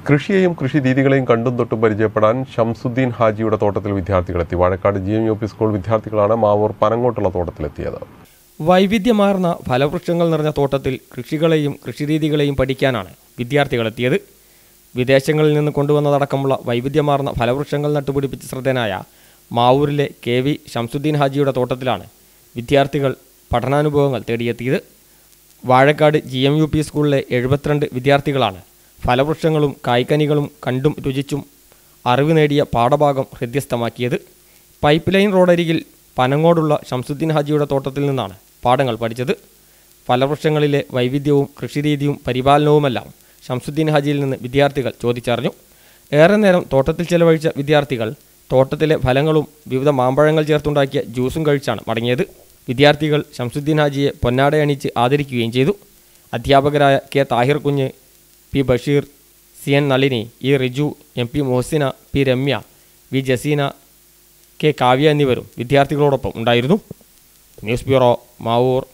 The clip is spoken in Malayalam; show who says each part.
Speaker 1: കൃഷിയെയും കൃഷി രീതികളെയും കണ്ടും തൊട്ടും പരിചയപ്പെടാൻ ഷംസുദ്ദീൻ ഹാജിയുടെ തോട്ടത്തിൽ വിദ്യാർത്ഥികളെത്തി Vazhakkad G M U P school വിദ്യാർത്ഥികളാണ് മാവൂർ പനങ്ങോട്ടുള്ള തോട്ടത്തിലെത്തിയത്
Speaker 2: വൈവിധ്യമാർന്ന ഫലവൃക്ഷങ്ങൾ നിറഞ്ഞ തോട്ടത്തിൽ കൃഷികളെയും കൃഷിരീതികളെയും പഠിക്കാനാണ് വിദ്യാർത്ഥികളെത്തിയത് വിദേശങ്ങളിൽ നിന്ന് കൊണ്ടുവന്നതടക്കമുള്ള വൈവിധ്യമാർന്ന ഫലവൃക്ഷങ്ങൾ നട്ടുപിടിപ്പിച്ച് ശ്രദ്ധേയനായ മാവൂരിലെ കെ വി ഷംസുദ്ദീൻ ഹാജിയുടെ തോട്ടത്തിലാണ് വിദ്യാർത്ഥികൾ പഠനാനുഭവങ്ങൾ തേടിയെത്തിയത് Vazhakkad G M U P സ്കൂളിലെ എഴുപത്തിരണ്ട് വിദ്യാർത്ഥികളാണ് ഫലവൃക്ഷങ്ങളും കായ്ക്കനികളും കണ്ടും രുചിച്ചും അറിവ് നേടിയ പാഠഭാഗം ഹൃദ്യസ്ഥമാക്കിയത് പൈപ്പ് ലൈൻ റോഡരികിൽ പനങ്ങോടുള്ള ഷംസുദ്ദീൻ ഹാജിയുടെ തോട്ടത്തിൽ നിന്നാണ് പാഠങ്ങൾ പഠിച്ചത് ഫലവൃക്ഷങ്ങളിലെ വൈവിധ്യവും കൃഷിരീതിയും പരിപാലനവുമെല്ലാം ഷംസുദ്ദീൻ ഹാജിയിൽ നിന്ന് വിദ്യാർത്ഥികൾ ചോദിച്ചറിഞ്ഞു ഏറെ നേരം തോട്ടത്തിൽ ചെലവഴിച്ച വിദ്യാർത്ഥികൾ തോട്ടത്തിലെ ഫലങ്ങളും വിവിധ മാമ്പഴങ്ങൾ ചേർത്തുണ്ടാക്കിയ ജ്യൂസും കഴിച്ചാണ് മടങ്ങിയത് വിദ്യാർത്ഥികൾ ഷംസുദ്ദീൻ ഹാജിയെ പൊന്നാട അണിച്ച് ആദരിക്കുകയും ചെയ്തു അധ്യാപകരായ K Thahir Kunju P Basheer C N Nalini E Riju M P Mohasina P Ramya V Jaseena K Kavya എന്നിവരും വിദ്യാർത്ഥികളോടൊപ്പം ഉണ്ടായിരുന്നു ന്യൂസ് ബ്യൂറോ മാവൂർ